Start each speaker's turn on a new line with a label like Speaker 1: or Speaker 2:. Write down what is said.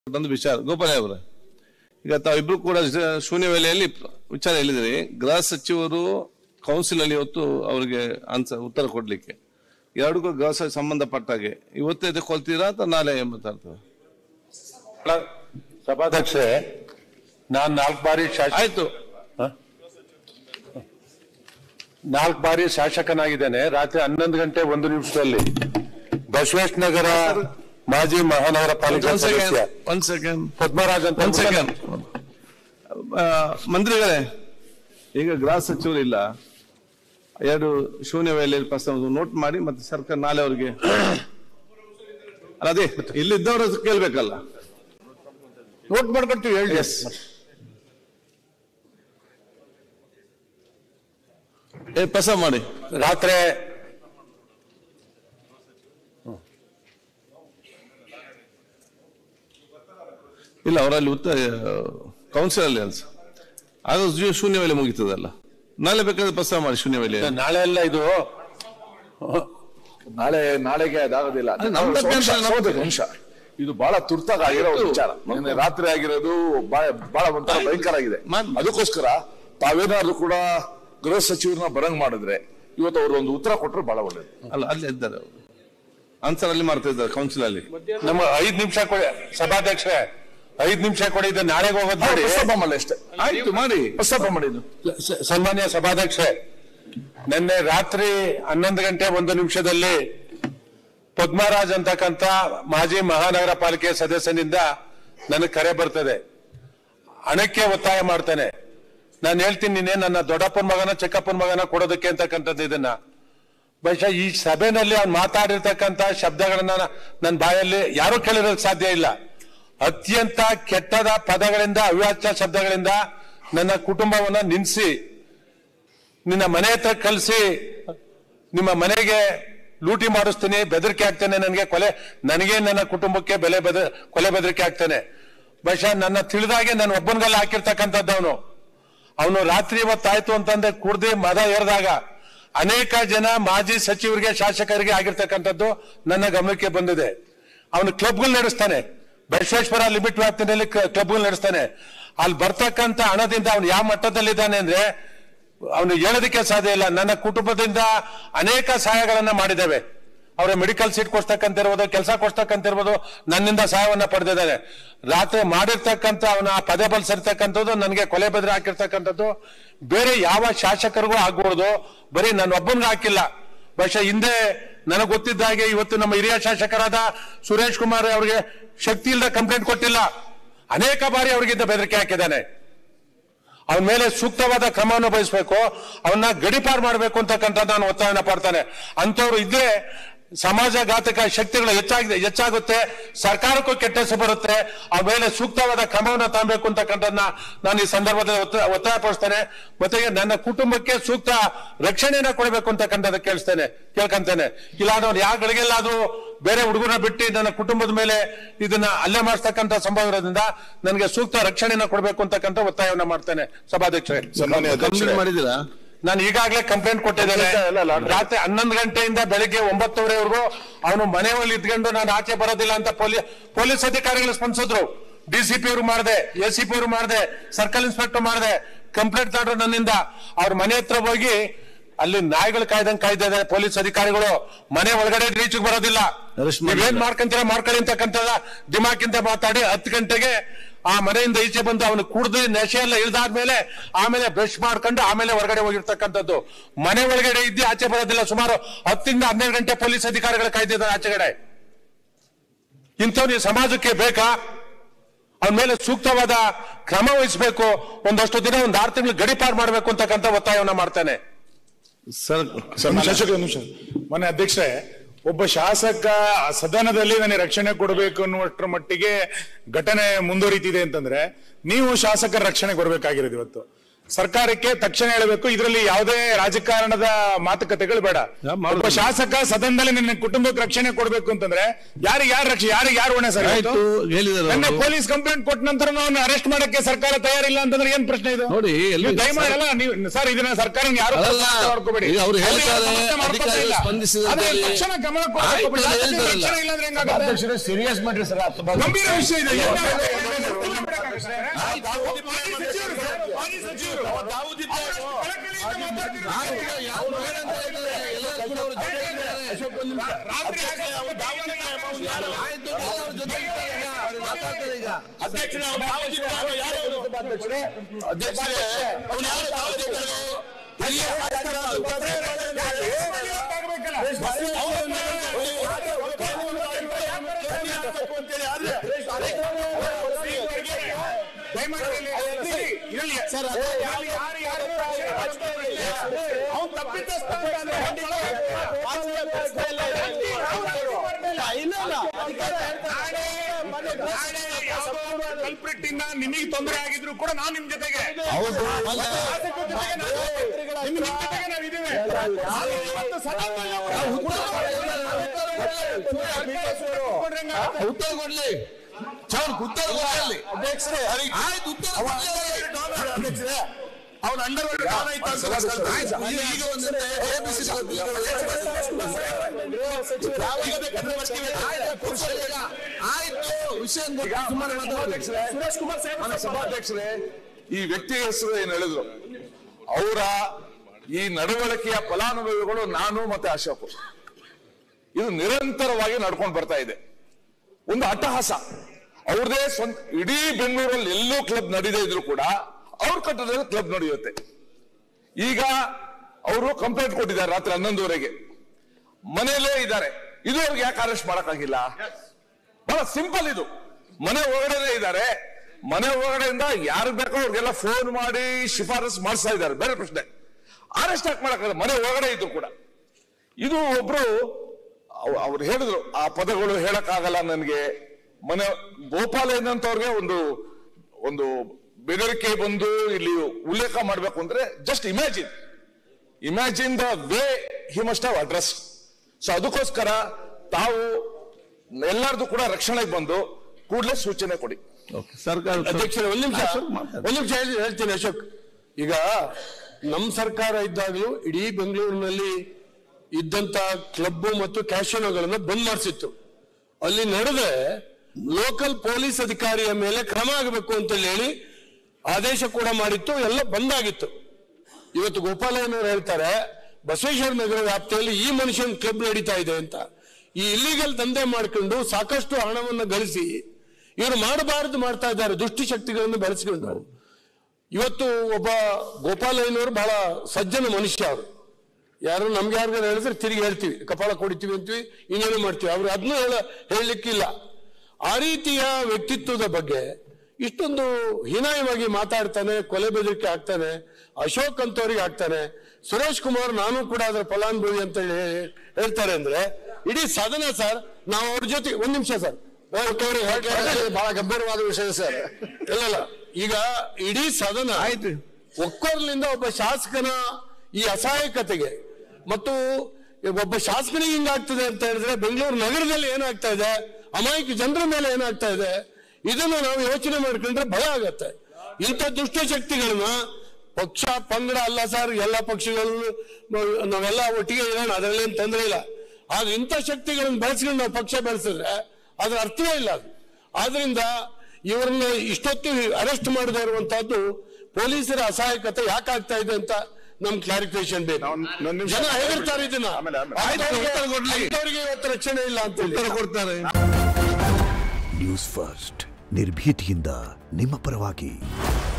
Speaker 1: ಒಂದು ವಿಚಾರ ಗೋಪಾಲ ಅವರ ಈಗ ತಾವಿಬ್ರು ಕೂಡ ಜ- ಶೂನ್ಯ ವೇಳೆಯಲ್ಲಿ ವಿಚಾರ ಹೇಳಿದ್ರಿ ಗೃಹ ಸಚಿವರು ಕೌನ್ಸಿಲ್ ಅಲ್ಲಿ ಇವತ್ತು ಅವರಿಗೆ ಆನ್ಸರ್ ಉತ್ತರ ಕೊಡ್ಲಿಕ್ಕೆ ಎರಡಕ್ಕೂ ಗೃಹ ಸ- ಸಂಬಂಧಪಟ್ಟಾಗೆ ಇವತ್ತೇ ತೆಗೊಳ್ತೀರಾ ಅಥವಾ ನಾಳೆ ಮಾತಾಡ್ತೀರಾ
Speaker 2: ಸಭಾಧ್ಯಕ್ಷೆ ನಾನ್ ನಾಲ್ಕು ಬಾರಿ ಶಾಸಕ
Speaker 1: ಆಯ್ತು
Speaker 2: ನಾಲ್ಕು ಬಾರಿ ಶಾಸಕನಾಗಿದ್ದೇನೆ ರಾತ್ರಿ ಹನ್ನೊಂದು ಗಂಟೆ ಒಂದು ನಿಮಿಷದಲ್ಲಿ ಬಸವೇಶ್ ನಗರ ಮಾಜಿ ಮಹಾನಗರ ಪಾಲಿಕೆ
Speaker 1: ಒಂದ್
Speaker 2: ಸದಸ್ಯ
Speaker 1: ಸೆಕೆಂಡ್ ಒಂದ್ ಸೆಕೆಂಡ್
Speaker 2: ಪದ್ಮರಾಜ್ ಅಂತ
Speaker 1: ಒಂದ್ ಸೆಕೆಂಡ್ ಮಂತ್ರಿಗಳೇ ಈಗ ಗೃಹ ಸಚಿವರು ಇಲ್ಲ ಎರಡು ಶೂನ್ಯ ವೇಳೆಯಲ್ಲಿ ಪ್ರಸ್ತಾವ ನೋಟ್ ಮಾಡಿ ಮತ್ತೆ ಸರ್ಕಾರ ನಾಳೆ ಅವರಿಗೆ ಅಲ್ಲ ಅದೇ ಇಲ್ಲಿದ್ದವರು ಕೇಳ್ಬೇಕಲ್ಲ
Speaker 2: ನೋಟ್ ಮಾಡ್ಕೊಳ್ತೀವಿ ಹೇಳಿ
Speaker 1: ಎಸ್ ಏ ಪ್ರಸ್ತಾವ ಮಾಡಿ
Speaker 2: ರಾತ್ರಿ
Speaker 1: ಇಲ್ಲ ಅವರಲ್ಲಿ ಉತ್ತರ ಕೌನ್ಸಿಲ್ ಅಲ್ಲಿ ಅನ್ಸ ಆಗ ಜೀವ ಶೂನ್ಯ ವೇಳೆ ಮುಗೀತದಲ್ಲ ನಾಳೆ ಬೇಕಾದ್ರೆ ಪ್ರಸ್ತಾವ ಮಾಡಿ ಶೂನ್ಯ ವೇಳೆ
Speaker 2: ನಾಳೆ ಎಲ್ಲ ಇದು
Speaker 3: ನಾಳೆ ನಾಳೆಗೆ ಅದಾಗೋದಿಲ್ಲ
Speaker 1: ಅದು ನಮ್ಮ ತಪ್ಪೇ ಅಂತ
Speaker 3: ಒಂದು
Speaker 1: ನಮ್ಮ
Speaker 3: ನಿಮಿಷ, ಒಂದು ನಿಮಿಷ ಇದು ಬಹಳ ತುರ್ತಾಗಿ ಆಗಿರೋ ಒಂದು
Speaker 1: ಆಯ್ತು.
Speaker 3: ವಿಚಾರ ನಿನ್ನೆ ರಾತ್ರಿ ಆಗಿರೋದು ಬಹಳ- ಬಹಳ ಒಂಥರ ಭಯಂಕರ ಆಗಿದೆ
Speaker 1: ಮಾಡ್-
Speaker 3: ಅದಕ್ಕೋಸ್ಕರ ತಾವೇನಾದ್ರೂ ಕೂಡ ಗೃಹ ಸಚಿವರನ್ನ ಬರಂಗ್ ಮಾಡಿದ್ರೆ ಇವತ್ತು ಅವರು ಒಂದು ಉತ್ತರ ಕೊಟ್ರೆ ಬಹಳ ಒಳ್ಳೇದು
Speaker 1: ಅಲ್ಲ ಅಲ್ಲಿ ಇದ್ದಾರೆ ಅವರು ಆನ್ಸರ್ ಅಲ್ಲಿ ಮಾಡ್ತಾ ಇದ್ದಾರೆ ಕೌನ್ಸಿಲ್ ಅಲ್ಲಿ
Speaker 2: ನಮ್ಮ ಐದ್ ನಿಮಿಷ ಕೊಡಿ ಸಭಾಧ್ಯಕ್ಷೆ ಐದ್ ನಿಮಿಷ ಕೊಡಿ ಇದು ನಾಳೆಗೆ ಹೋಗೋದು ಮಾಡಿ
Speaker 3: ಪ್ರಸ್ತಾಪ ಮಾಡಿ ಅಷ್ಟೇ
Speaker 1: ಆಯ್ತು ಮಾಡಿ
Speaker 3: ಪ್ರಸ್ತಾಪ ಮಾಡಿದ್ದು
Speaker 2: ಸ- ಸನ್ಮಾನ್ಯ ಸಭಾಧ್ಯಕ್ಷೆ ನಿನ್ನೆ ರಾತ್ರಿ ಹನ್ನೊಂದು ಗಂಟೆ ಒಂದು ನಿಮಿಷದಲ್ಲಿ ಪದ್ಮರಾಜ್ ಅಂತಕ್ಕಂಥ ಮಾಜಿ ಮಹಾನಗರ ಪಾಲಿಕೆ ಸದಸ್ಯನಿಂದ ನನಗೆ ಕರೆ ಬರ್ತದೆ ಹಣಕ್ಕೆ ಒತ್ತಾಯ ಮಾಡ್ತಾನೆ ನಾನು ಹೇಳ್ತೀನಿ ನೀನೇ ನನ್ನ ದೊಡ್ಡಪ್ಪನ ಮಗನ ಚಿಕ್ಕಪ್ಪನ ಮಗನ ಕೊಡೋದಕ್ಕೆ ಅಂತಕ್ಕಂಥದ್ದು ಇದನ್ನ ಬಹುಶಃ ಈ ಸಭೆಯಲ್ಲಿ ಅವ್ನು ಮಾತಾಡಿರ್ತಕ್ಕಂಥ ಶಬ್ದಗಳನ್ನ ನನ್ನ ಬಾಯಲ್ಲಿ ಯಾರೂ ಕೇಳಿರೋದಕ್ಕೆ ಸಾಧ್ಯ ಇಲ್ಲ ಅತ್ಯಂತ ಕೆಟ್ಟದ ಪದಗಳಿಂದ ಅವ್ಯಾಚ್ಯ ಶಬ್ದಗಳಿಂದ ನನ್ನ ಕುಟುಂಬವನ್ನ ನಿನ್ಸಿ ನಿನ್ನ ಮನೆ ಹತ್ರ ಕಳಿಸಿ ನಿಮ್ಮ ಮನೆಗೆ ಲೂಟಿ ಮಾಡಿಸ್ತೀನಿ ಬೆದರಿಕೆ ಆಗ್ತೇನೆ ನನಗೆ ಕೊಲೆ ನನಗೆ ನನ್ನ ಕುಟುಂಬಕ್ಕೆ ಬೆಲೆ ಬೆದ ಕೊಲೆ ಬೆದರಿಕೆ ಆಗ್ತಾನೆ ಬಹುಶಃ ನನ್ನ ತಿಳಿದಾಗೆ ನನ್ನ ಒಬ್ಬನಿಗೆಲ್ಲ ಹಾಕಿರ್ತಕ್ಕಂಥದ್ದವನು ಅವನು ರಾತ್ರಿ ಇವತ್ತಾಯ್ತು ಅಂತಂದ್ರೆ ಕುಡ್ದು ಮದ ಏರಿದಾಗ ಅನೇಕ ಜನ ಮಾಜಿ ಸಚಿವರಿಗೆ ಶಾಸಕರಿಗೆ ಆಗಿರ್ತಕ್ಕಂಥದ್ದು ನನ್ನ ಗಮನಕ್ಕೆ ಬಂದಿದೆ ಅವನು ಕ್ಲಬ್ಗಳು ನಡೆಸ್ತಾನೆ ಬಸವೇಶ್ವರ ಲಿಮಿಟ್ ವ್ಯಾಪ್ತಿನಲ್ಲಿ ಕ್ಲಬ್ಗಳು ನಡೆಸ್ತಾನೆ ಅಲ್ಲಿ ಬರ್ತಕ್ಕಂಥ ಹಣದಿಂದ ಅವನು ಯಾವ ಮಟ್ಟದಲ್ಲಿದ್ದಾನೆ ಅಂದ್ರೆ ಅವನು ಹೇಳೋದಕ್ಕೆ ಸಾಧ್ಯ ಇಲ್ಲ ನನ್ನ ಕುಟುಂಬದಿಂದ ಅನೇಕ ಸಹಾಯಗಳನ್ನ ಮಾಡಿದ್ದೇವೆ ಅವರ ಮೆಡಿಕಲ್ ಸೀಟ್ ಕೊಡ್ತಕ್ಕಂತಿರ್ಬೋದು ಕೆಲಸ ಕೊಡ್ತಕ್ಕಂತಿರ್ಬೋದು ನನ್ನಿಂದ ಸಹಾಯವನ್ನ ಪಡೆದಿದ್ದಾರೆ ರಾತ್ರಿ ಮಾಡಿರ್ತಕ್ಕಂಥ ಅವನ ಆ ಪದೇ ಬಲ್ಸಿರ್ತಕ್ಕಂಥದ್ದು ನನಗೆ ಕೊಲೆ ಬೆದರಿ ಹಾಕಿರ್ತಕ್ಕಂಥದ್ದು ಬೇರೆ ಯಾವ ಶಾಸಕರಿಗೂ ಆಗ್ಬಾರ್ದು ಬರೀ ನನ್ನ ಒಬ್ಬನಿಗೆ ಹಾಕಿಲ್ಲ ಬಹುಶಃ ಹಿಂದೆ ನನಗೆ ಗೊತ್ತಿದ್ದ ಹಾಗೆ ಇವತ್ತು ನಮ್ಮ ಹಿರಿಯ ಶಾಸಕರಾದ ಸುರೇಶ್ ಕುಮಾರ್ ಅವರಿಗೆ ಶಕ್ತಿ ಇಲ್ಲದ ಕಂಪ್ಲೇಂಟ್ ಕೊಟ್ಟಿಲ್ಲ ಅನೇಕ ಬಾರಿ ಅವರಿಗಿಂತ ಬೆದರಿಕೆ ಹಾಕಿದ್ದಾನೆ ಅವನ ಮೇಲೆ ಸೂಕ್ತವಾದ ಕ್ರಮವನ್ನು ವಹಿಸಬೇಕು ಅವನ್ನ ಗಡಿಪಾರು ಮಾಡಬೇಕು ಅಂತಕ್ಕಂಥ ನಾನು ಒತ್ತಾಯನ ಪಡ್ತಾನೆ ಅಂತವ್ರು ಇದ್ರೆ ಸಮಾಜಘಾತಕ ಶಕ್ತಿಗಳು ಹೆಚ್ಚಾಗಿದೆ ಹೆಚ್ಚಾಗುತ್ತೆ ಸರ್ಕಾರಕ್ಕೂ ಕೆಟ್ಟ ಹೆಸರು ಬರುತ್ತೆ ಅವ್ರ ಮೇಲೆ ಸೂಕ್ತವಾದ ಕ್ರಮವನ್ನು ತಗೊಬೇಕು ಅಂತಕ್ಕಂಥದ್ದನ್ನ ನಾನು ಈ ಸಂದರ್ಭದಲ್ಲಿ ಒತ್ತ- ಒತ್ತಾಯ ಪಡಿಸ್ತೇನೆ ಮತ್ತೆ ನನ್ನ ಕುಟುಂಬಕ್ಕೆ ಸೂಕ್ತ ರಕ್ಷಣೆಯನ್ನ ಕೊಡಬೇಕು ಅಂತಕ್ಕಂಥದ್ದು ಕೇಳಿಸ್ತೇನೆ ಕೇಳ್ಕೊಂತೇನೆ ಇಲ್ಲ ಅವ್ರು ಯಾವ ಗಳಿಗೆಲ್ಲಾದ್ರೂ ಬೇರೆ ಹುಡುಗರನ್ನ ಬಿಟ್ಟು ನನ್ನ ಕುಟುಂಬದ ಮೇಲೆ ಇದನ್ನ ಹಲ್ಲೆ ಮಾಡಿಸ್ತಕ್ಕಂಥ ಸಂಭವ ಇರೋದ್ರಿಂದ ನನಗೆ ಸೂಕ್ತ ರಕ್ಷಣೆಯನ್ನ ಕೊಡಬೇಕು ಅಂತಕ್ಕಂಥ ಒತ್ತಾಯವನ್ನ ಮಾಡ್ತೇನೆ ಸಭಾಧ್ಯಕ್ಷರೇ
Speaker 3: ಸನ್ಮಾನ್ಯ
Speaker 1: ಕಂಪ್ಲೀಟ್
Speaker 3: ಅಧ್ಯಕ್ಷರೇ
Speaker 1: ಮಾಡಿದ್ದೀರಾ
Speaker 2: ನಾನು ಈಗಾಗಲೇ ಕಂಪ್ಲೇಂಟ್ ಕೊಟ್ಟಿದ್ದೇನೆ
Speaker 3: ಇಲ್ಲ, ಇಲ್ಲ, ಇಲ್ಲ.
Speaker 2: ರಾತ್ರಿ ಹನ್ನೊಂದು ಗಂಟೆಯಿಂದ ಬೆಳಿಗ್ಗೆ ಒಂಬತ್ತುವರೆವರೆಗೂ ಅವನು ಮನೆಯಲ್ಲಿ ಇದ್ಕೊಂಡು ನಾನು ಆಚೆ ಬರೋದಿಲ್ಲ ಅಂತ ಪೊಲೀಸ್ ಪೊಲೀಸ್ ಅಧಿಕಾರಿಗಳು ಸ್ಪಂದಿಸಿದ್ರು ಡಿಸಿಪಿ ಅವರು ಮಾಡಿದೆ ಎಸಿಪಿ ಅವರು ಮಾಡಿದೆ ಸರ್ಕಲ್ ಇನ್ಸ್ಪೆಕ್ಟರ್ ಮಾಡಿದೆ ಕಂಪ್ಲೇಂಟ್ ತಗೊಂಡ್ರು ನನ್ನಿಂದ ಅವ್ರ ಮನೆ ಹತ್ರ ಹೋಗಿ ಅಲ್ಲಿ ನಾಯಿಗಳು ಕಾಯ್ದಂಗ್ ಕಾಯ್ತಾ ಇದ್ದಾರೆ ಪೊಲೀಸ್ ಅಧಿಕಾರಿಗಳು ಮನೆ ಒಳಗಡೆ ರೀಚ್ಗೆ ಬರೋದಿಲ್ಲ
Speaker 1: ಅರೆಸ್ಟ್ ಮಾಡಿಲ್ಲ.
Speaker 2: ನೀವೇನ್ ಮಾಡ್ಕೊಂತೀರ ಮಾಡ್ಕೊಳ್ಳಿ ಅಂತಕ್ಕಂಥದ ದಿಮಾಕಿಂದ ಮಾತಾಡಿ ಹತ್ತು ಗಂಟೆಗೆ ಆ ಮನೆಯಿಂದ ಈಚೆ ಬಂದು ಅವನು ಕುಡ್ದು ನೆಶೆ ಎಲ್ಲ ಇಳ್ದಾದ್ಮೇಲೆ ಆಮೇಲೆ ಬ್ರಷ್ ಮಾಡ್ಕೊಂಡು ಆಮೇಲೆ ಹೊರಗಡೆ ಹೋಗಿರ್ತಕ್ಕಂಥದ್ದು ಮನೆ ಒಳಗಡೆ ಇದ್ದು ಆಚೆ ಬರೋದಿಲ್ಲ ಸುಮಾರು ಹತ್ತರಿಂದ ಹನ್ನೆರಡು ಗಂಟೆ ಪೊಲೀಸ್ ಅಧಿಕಾರಿಗಳು ಕಾಯ್ದಿದ್ದಾರೆ ಆಚೆಗಡೆ ಇಂಥವ್ರು ಈ ಸಮಾಜಕ್ಕೆ ಬೇಕಾ ಅವನ ಮೇಲೆ ಸೂಕ್ತವಾದ ಕ್ರಮ ವಹಿಸಬೇಕು ಒಂದಷ್ಟು ದಿನ ಒಂದು ಆರು ತಿಂಗಳು ಗಡಿಪಾರು ಮಾಡಬೇಕು ಅಂತಕ್ಕಂಥ ಒತ್ತಾಯವನ್ನ ಮಾಡ್ತಾನೆ
Speaker 1: ಸರ್
Speaker 4: ಸನ್ಮಾನ್ಯ ಶಾಸಕ ಒಂದು ನಿಮಿಷ ಮನೆ ಅಧ್ಯಕ್ಷರೇ ಒಬ್ಬ ಶಾಸಕ ಸದನದಲ್ಲಿ ನನಗೆ ರಕ್ಷಣೆ ಕೊಡಬೇಕು ಅನ್ನುವಷ್ಟರ ಮಟ್ಟಿಗೆ ಘಟನೆ ಮುಂದುವರಿತಿದೆ ಅಂತಂದ್ರೆ ನೀವು ಶಾಸಕರ ರಕ್ಷಣೆ ಕೊಡಬೇಕಾಗಿರೋದು ಇವತ್ತು ಸರ್ಕಾರಕ್ಕೆ ತಕ್ಷಣ ಹೇಳಬೇಕು ಇದರಲ್ಲಿ ಯಾವುದೇ ರಾಜಕಾರಣದ ಮಾತುಕತೆಗಳು ಬೇಡ
Speaker 1: ಯಾ, ಮಾಡುದು.
Speaker 4: ಒಬ್ಬ ಶಾಸಕ ಸದನದಲ್ಲಿ ನಿನ್ನ ಕುಟುಂಬಕ್ಕೆ ರಕ್ಷಣೆ ಕೊಡಬೇಕು ಅಂತಂದ್ರೆ ಯಾರಿಗೆ ಯಾರು ರಕ್ಷಣೆ ಯಾರಿಗೆ ಯಾರು ಹೊಣೆ ಸರ್ ಇವತ್ತು?
Speaker 1: ಆಯ್ತು ಹೇಳಿದಾರೆ
Speaker 4: ನನ್ನ
Speaker 1: ಅವರು.
Speaker 4: ಪೊಲೀಸ್ ಕಂಪ್ಲೇಂಟ್ ಕೊಟ್ಟ ನಂತರ ಅವನ್ನ ಅರೆಸ್ಟ್ ಮಾಡಕ್ಕೆ ಸರ್ಕಾರ ತಯಾರಿಲ್ಲ ಅಂತಂದ್ರೆ ಏನ್ ಪ್ರಶ್ನೆ ಇದು
Speaker 1: ನೋಡಿ, ಎಲ್ಲಿ-
Speaker 4: ನೀವು ದಯಮಾಡಿ ಅಲ್ಲ ನೀವು ಸರ್ ಇದನ್ನ ಸರ್ಕಾರ ಯಾರು
Speaker 1: ಅಲ್ಲ,
Speaker 4: ಮಾಡ್ಕೋಬೇಡಿ
Speaker 1: ಈಗ ಅವ್ರು
Speaker 4: ಅಲ್ಲಿ
Speaker 1: ಹೇಳ್ತಾರೆ,
Speaker 4: ಸಮಸ್ಯೆ ಮಾಡ್ಕೊತಾ
Speaker 1: ಅಧಿಕಾರಿಗಳು
Speaker 4: ಇಲ್ಲ.
Speaker 1: ಸ್ಪಂದಿಸಿದಂತೆ
Speaker 4: ಆದ್ರೆ
Speaker 1: ಹೇಳಿ.
Speaker 4: ತಕ್ಷಣ ಗಮನ
Speaker 1: ಆಯ್ತು,
Speaker 4: ಕೊಡಬೇಕು
Speaker 1: ಅದು ಹೇಳ್ತಾರಲ್ಲ.
Speaker 4: ರಕ್ಷಣೆ ಇಲ್ಲ ಅಂದ್ರೆ ಹೆಂಗಾಗುತ್ತೆ?
Speaker 5: ಸೀರಿಯಸ್ ಮಾಡ್ರಿ ಸರ್
Speaker 4: ಗಂಭೀರ ವಿಷಯ ಇದೆ ಕಲ್ಪ್ರಿಟ್ ಇಂದ ನಿಮಗೆ ತೊಂದರೆ ಆಗಿದ್ರು ಕೂಡ ನಾವು ನಿಮ್ ಜೊತೆಗೆ ನಿಮ್ ಜೊತೆಗೆ ನಾವಿದ್ದೀವಿ. ಆದ್ರೆ ಇವತ್ತು ಸದನದಲ್ಲಿ ನಾವು ಕೂತ್ಕೊಂಡ್ರೆ ಹೆಂಗಾಗುತ್ತೆ?
Speaker 1: ಉತ್ತರ ಕೊಡ್ಲಿ ಚೌನ್ ಉತ್ತರ ಕೊಡ್ಲಿ ಆಯ್ತು ಉತ್ತರ ಕೊಡ್ಲಿ.
Speaker 5: ಅವನ ಅಂಡರ್
Speaker 1: ಈಗ ಒಂದಂತೆ ABCD ಆಯ್ತು ವಿಷಯ ಗೊತ್ತು, ಸುಮ್ಮನೆ ಮಾತಾಡಿ.
Speaker 3: ನನ್ನ ಸಭಾಧ್ಯಕ್ಷರೇ ಈ ವ್ಯಕ್ತಿ ಹೆಸರು ಏನ್ ಹೇಳಿದ್ರು ಅವರ ಈ ನಡವಳಿಕೆಯ ಫಲಾನುಭವಿಗಳು ನಾನು ಮತ್ತೆ ಅಶೋಕ್ ಇದು ನಿರಂತರವಾಗಿ ನಡ್ಕೊಂಡು ಬರ್ತಾ ಇದೆ ಒಂದು ಅಟ್ಟಹಾಸ ಅವ್ರದೇ ಸ್ವಂತ ಇಡೀ ಬೆಂಗಳೂರಲ್ಲಿ ಎಲ್ಲೂ ಕ್ಲಬ್ ನಡೀದೇ ಇದ್ರು ಕೂಡ ಅವ್ರ ಕಟ್ಟಡದಲ್ಲಿ ಕ್ಲಬ್ ನಡೆಯುತ್ತೆ ಈಗ ಅವರು ಕಂಪ್ಲೇಂಟ್ ಕೊಟ್ಟಿದ್ದಾರೆ ರಾತ್ರಿ ಹನ್ನೊಂದುವರೆಗೆ ಮನೆಯಲ್ಲೇ ಇದ್ದಾರೆ ಇದು ಅವ್ರಿಗೆ ಯಾಕೆ ಅರೆಸ್ಟ್ ಮಾಡಕ್ಕಾಗಿಲ್ಲ ಬಹಳ ಸಿಂಪಲ್ ಇದು ಮನೆ ಒಳಗಡೆ ಇದ್ದಾರೆ ಮನೆ ಒಳಗಡೆಯಿಂದ ಯಾರು ಬೇಕೋ ಅವ್ರಿಗೆಲ್ಲ ಫೋನ್ ಮಾಡಿ ಶಿಫಾರಸ್ ಮಾಡಿಸ್ತಾ ಇದ್ದಾರೆ ಬೇರೆ ಪ್ರಶ್ನೆ ಅರೆಸ್ಟ್ ಯಾಕೆ ಮಾಡಕ್ಕಾಗಲ್ಲ ಮನೆ ಒಳಗಡೆ ಇದ್ರು ಕೂಡ ಇದು ಒಬ್ರು ಅವ್- ಅವ್ರು ಹೇಳಿದ್ರು ಆ ಪದಗಳು ಹೇಳಕ್ಕಾಗಲ್ಲ ನನಗೆ ಮನೆ ಗೋಪಾಲ ಏನಂತವ್ರಿಗೆ ಒಂದು ಒಂದು ಬೆದರಿಕೆ ಬಂದು ಇಲ್ಲಿ ಉಲ್ಲೇಖ ಮಾಡ್ಬೇಕು ಅಂದ್ರೆ just imagine imagine the way he must have address so ಅದಕ್ಕೋಸ್ಕರ ತಾವು ಎಲ್ಲರದು ಕೂಡ ರಕ್ಷಣೆಗೆ ಬಂದು ಕೂಡಲೇ ಸೂಚನೆ ಕೊಡಿ
Speaker 1: Okay, ಸರ್ಕಾರ
Speaker 5: ಅಧ್ಯಕ್ಷರೇ ಒಂದ್ ನಿಮಿಷ
Speaker 1: ಅಶೋಕ್ ಮಾತಾಡಿ.
Speaker 5: ಒಂದ್ ನಿಮಿಷ ಹೇಳಿ- ಹೇಳ್ತೀನಿ ಅಶೋಕ್ ಈಗ ನಮ್ ಸರ್ಕಾರ ಇದ್ದಾಗಲೂ ಇಡೀ ಬೆಂಗಳೂರಿನಲ್ಲಿ ಇದ್ದಂತ ಕ್ಲಬ್ ಮತ್ತು ಕ್ಯಾಶಿನೋಗಳನ್ನ ಬಂದ್ ಮಾಡಿಸಿತ್ತು ಅಲ್ಲಿ ನಡೆದ್ರೆ ಲೋಕಲ್ ಪೊಲೀಸ್ ಅಧಿಕಾರಿಯ ಮೇಲೆ ಕ್ರಮ ಆಗಬೇಕು ಅಂತ ಹೇಳಿ ಆದೇಶ ಕೂಡ ಮಾಡಿತ್ತು ಎಲ್ಲ ಬಂದಾಗಿತ್ತು ಇವತ್ತು ಗೋಪಾಲಯ್ಯನವರು ಹೇಳ್ತಾರೆ ಬಸವೇಶ್ವರ ನಗರ ವ್ಯಾಪ್ತಿಯಲ್ಲಿ ಈ ಮನುಷ್ಯನ ಕ್ಲಬ್ ನಡೀತಾ ಇದೆ ಅಂತ ಈ ಇಲ್ಲಿಗಲ್ ದಂಧೆ ಮಾಡ್ಕೊಂಡು ಸಾಕಷ್ಟು ಹಣವನ್ನು ಗಳಿಸಿ ಇವರು ಮಾಡಬಾರದು ಮಾಡ್ತಾ ಇದ್ದಾರೆ ದುಷ್ಟಶಕ್ತಿಗಳನ್ನು ಬೆಳೆಸ್ಕೊಂಡು ಇವತ್ತು ಒಬ್ಬ ಗೋಪಾಲಯ್ಯನವರು ಬಹಳ ಸಜ್ಜನ ಮನುಷ್ಯ ಅವರು ಯಾರು ನಮ್ಗೆ ಯಾರಿಗಾರು ಹೇಳಿದ್ರೆ ತಿರುಗಿ ಹೇಳ್ತೀವಿ ಕಪಾಳ ಕೊಡಿತೀವಿ ಅಂತೀವಿ ಇನ್ನೇನು ಮಾಡ್ತೀವಿ ಅವ್ರು ಅದನ್ನು ಹೇಳ ಹೇಳಲಿಕ್ಕಿಲ್ಲ ಆ ರೀತಿಯ ವ್ಯಕ್ತಿತ್ವದ ಬಗ್ಗೆ ಇಷ್ಟೊಂದು ಹೀನಾಯವಾಗಿ ಮಾತಾಡ್ತಾನೆ ಕೊಲೆ ಬೆದರಿಕೆ ಆಗ್ತಾನೆ ಅಶೋಕ್ ಅಂತವ್ರಿಗೆ ಆಗ್ತಾನೆ ಸುರೇಶ್ ಕುಮಾರ್ ನಾನು ಕೂಡ ಅದರ ಫಲಾನುಭವಿ ಅಂತ ಹೇಳಿ ಹೇಳ್ತಾರೆ ಅಂದ್ರೆ ಇಡೀ ಸದನ ಸರ್ ನಾವು ಅವ್ರ ಜೊತೆ ಒಂದ್ ನಿಮಿಷ ಸರ್ ಬಹಳ ಗಂಭೀರವಾದ ವಿಷಯ ಸರ್ ಇಲ್ಲ ಈಗ ಇಡೀ ಸದನ
Speaker 1: ಆಯ್ತು.
Speaker 5: ಒಕ್ಕೊರ್ಲಿಂದ ಒಬ್ಬ ಶಾಸಕನ ಈ ಅಸಹಾಯಕತೆಗೆ ಮತ್ತು ಒಬ್ಬ ಶಾಸಕನಿಗೆ ಹಿಂಗಾಗ್ತದೆ ಅಂತ ಹೇಳಿದ್ರೆ ಬೆಂಗಳೂರು ನಗರದಲ್ಲಿ ಏನಾಗ್ತಾ ಇದೆ ಅಮಾಯಕ ಜನರ ಮೇಲೆ ಏನಾಗ್ತಾ ಇದೆ ಇದನ್ನು ನಾವು ಯೋಚನೆ ಮಾಡ್ಕೊಂಡ್ರೆ ಭಯ ಆಗತ್ತೆ ಇಂಥ ದುಷ್ಟಶಕ್ತಿಗಳನ್ನ ಪಕ್ಷ ಪಂಗಡ ಅಲ್ಲ ಸರ್ ಎಲ್ಲ ಪಕ್ಷಗಳು ನಾವೆಲ್ಲ ಒಟ್ಟಿಗೆ ಇರೋಣ ಅದರಲ್ಲೇನು ತೊಂದರೆ ಇಲ್ಲ ಆದ್ರೆ ಇಂಥ ಶಕ್ತಿಗಳನ್ನ ಬೆಳೆಸ್ಕೊಂಡು ನಾವು ಪಕ್ಷ ಬೆಳೆಸಿದ್ರೆ ಅದ್ರ ಅರ್ಥವೇ ಇಲ್ಲ ಅದು ಆದ್ರಿಂದ ಇವರನ್ನ ಇಷ್ಟೊತ್ತು ಅರೆಸ್ಟ್ ಮಾಡದೇ ಇರುವಂತಹದ್ದು ಪೊಲೀಸರ ಅಸಹಾಯಕತೆ ಯಾಕಾಗ್ತಾ ಇದೆ ಅಂತ ನಮ್ ಕ್ಲಾರಿಫಿಕೇಶನ್ ಬೇಕು ಜನ ಹೇಳಿರ್ತಾರೆ ಇದನ್ನ
Speaker 1: ಆಯ್ತು, ಉತ್ತರ ಕೊಡ್ಲಿ.
Speaker 5: ಅಂಥವ್ರಿಗೆ ಇವತ್ತು ರಕ್ಷಣೆ ಇಲ್ಲ ಅಂತ ಹೇಳಿ.
Speaker 1: ಉತ್ತರ ಕೊಡ್ತಾರೆ
Speaker 6: ನ್ಯೂಸ್ ಫಸ್ಟ್ ನಿರ್ಭೀತಿಯಿಂದ ನಿಮ್ಮ ಪರವಾಗಿ